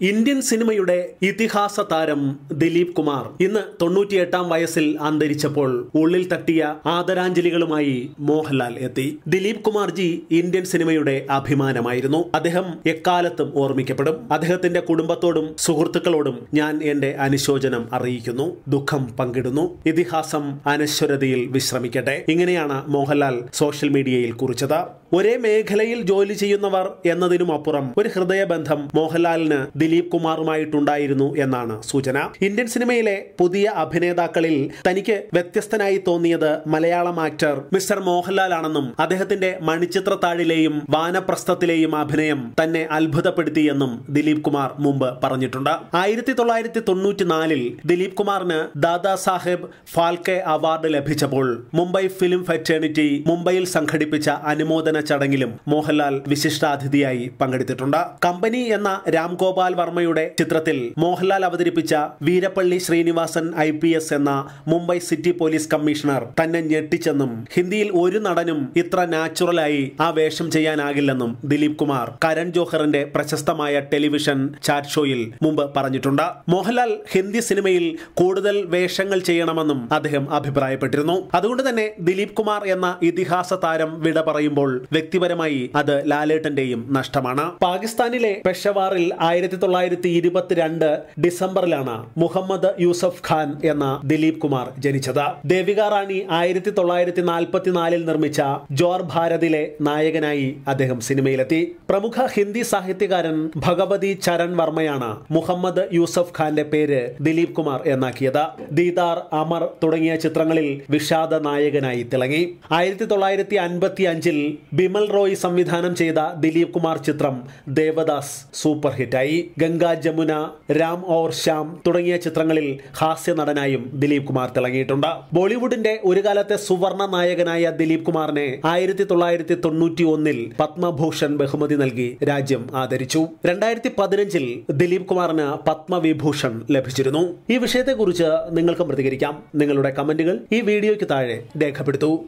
Indian സിനിമയുടെ ഇതിഹാസ താരം ദിലീപ് കുമാർ ഇന്ന് തൊണ്ണൂറ്റിയെട്ടാം വയസ്സിൽ അന്തരിച്ചപ്പോൾ ഉള്ളിൽ തട്ടിയ ആദരാഞ്ജലികളുമായി മോഹൻലാൽ എത്തി ദിലീപ് കുമാർജി ഇന്ത്യൻ സിനിമയുടെ അഭിമാനമായിരുന്നു അദ്ദേഹം എക്കാലത്തും ഓർമ്മിക്കപ്പെടും അദ്ദേഹത്തിന്റെ കുടുംബത്തോടും സുഹൃത്തുക്കളോടും ഞാൻ എന്റെ അനുശോചനം അറിയിക്കുന്നു ദുഃഖം പങ്കിടുന്നു ഇതിഹാസം അനശ്വരതയിൽ വിശ്രമിക്കട്ടെ ഇങ്ങനെയാണ് മോഹൻലാൽ സോഷ്യൽ മീഡിയയിൽ കുറിച്ചത് ഒരേ മേഖലയിൽ ജോലി ചെയ്യുന്നവർ എന്നതിനുമപ്പുറം ഒരു ഹൃദയബന്ധം മോഹൻലാലിന് ദിലീപ് കുമാറുമായിട്ടുണ്ടായിരുന്നു എന്നാണ് സൂചന ഇന്ത്യൻ സിനിമയിലെ പുതിയ അഭിനേതാക്കളിൽ തനിക്ക് വ്യത്യസ്തനായി തോന്നിയത് മലയാളം ആക്ടർ മിസ്റ്റർ മോഹൻലാൽ ആണെന്നും അദ്ദേഹത്തിന്റെ മണിച്ചിത്രത്താഴിലെയും വാനപ്രസ്ഥത്തിലെയും അഭിനയം തന്നെ അത്ഭുതപ്പെടുത്തിയെന്നും ദിലീപ് കുമാർ മുമ്പ് പറഞ്ഞിട്ടുണ്ട് ആയിരത്തി തൊള്ളായിരത്തി തൊണ്ണൂറ്റിനാലിൽ ദിലീപ് കുമാറിന് ദാദാ സാഹേബ് ഫാൽക്കെ അവാർഡ് ലഭിച്ചപ്പോൾ മുംബൈ ഫിലിം ഫെറ്റേണിറ്റി മുംബൈയിൽ സംഘടിപ്പിച്ച അനുമോദന ചടങ്ങിലും മോഹൻലാൽ വിശിഷ്ടാതിഥിയായി പങ്കെടുത്തിട്ടുണ്ട് കമ്പനി എന്ന രാംഗോപാൽ വർമ്മയുടെ ചിത്രത്തിൽ മോഹൻലാൽ അവതരിപ്പിച്ച Veerappalli Srinivasan I P S എന്ന മുംബൈ സിറ്റി പോലീസ് കമ്മീഷണർ തന്നെ ഞെട്ടിച്ചെന്നും ഹിന്ദിയിൽ ഒരു നടനും ഇത്ര നാച്ചുറലായി ആ വേഷം ചെയ്യാനാകില്ലെന്നും ദിലീപ് കുമാർ കരൺ ജോഹറിന്റെ പ്രശസ്തമായ ടെലിവിഷൻ ചാറ്റ് ഷോയിൽ മുമ്പ് പറഞ്ഞിട്ടുണ്ട് മോഹൻലാൽ ഹിന്ദി സിനിമയിൽ കൂടുതൽ വേഷങ്ങൾ ചെയ്യണമെന്നും അദ്ദേഹം അഭിപ്രായപ്പെട്ടിരുന്നു അതുകൊണ്ട് തന്നെ ദിലീപ് കുമാർ എന്ന ഇതിഹാസ താരം വിട പറയുമ്പോൾ വ്യക്തിപരമായി അത് ലാലേട്ടന്റെയും നഷ്ടമാണ് പാകിസ്ഥാനിലെ പെഷവാറിൽ ആയിരത്തി തൊള്ളായിരത്തി ഇരുപത്തിരണ്ട് ഡിസംബറിലാണ് മുഹമ്മദ് യൂസഫ് ഖാൻ എന്ന ദിലീപ് കുമാർ ജനിച്ചത് ദേവിക റാണി ആയിരത്തി തൊള്ളായിരത്തി നാൽപ്പത്തിനാലിൽ നിർമ്മിച്ച ജോർ ഭാരതിലെ നായകനായി അദ്ദേഹം സിനിമയിലെത്തി പ്രമുഖ ഹിന്ദി സാഹിത്യകാരൻ ഭഗവതി ചരൺ വർമ്മയാണ് മുഹമ്മദ് യൂസഫ് ഖാന്റെ പേര് ദിലീപ് കുമാർ എന്നാക്കിയത് ദീദാർ അമർ തുടങ്ങിയ ചിത്രങ്ങളിൽ വിഷാദ നായകനായി തിളങ്ങി ആയിരത്തി തൊള്ളായിരത്തി അൻപത്തി അഞ്ചിൽ ബിമൽ റോയ് സംവിധാനം ചെയ്ത ദിലീപ് കുമാർ ചിത്രം ദേവദാസ് സൂപ്പർ ഹിറ്റായി ഗംഗാ ജമുന രാം ഓർ ശ്യാം തുടങ്ങിയ ചിത്രങ്ങളിൽ ഹാസ്യ നടനായും ദിലീപ് കുമാർ തിളങ്ങിയിട്ടുണ്ട് ബോളിവുഡിന്റെ ഒരു കാലത്തെ സുവർണ നായകനായ ദിലീപ് കുമാറിനെ ആയിരത്തി തൊള്ളായിരത്തി തൊണ്ണൂറ്റി ഒന്നിൽ പത്മഭൂഷൺ ബഹുമതി നൽകി രാജ്യം ആദരിച്ചു രണ്ടായിരത്തി പതിനഞ്ചിൽ ദിലീപ് കുമാറിന് പത്മവിഭൂഷൺ ലഭിച്ചിരുന്നു ഈ വിഷയത്തെക്കുറിച്ച് നിങ്ങൾക്കും പ്രതികരിക്കാം നിങ്ങളുടെ കമന്റുകൾ ഈ വീഡിയോയ്ക്ക് താഴെ രേഖപ്പെടുത്തൂ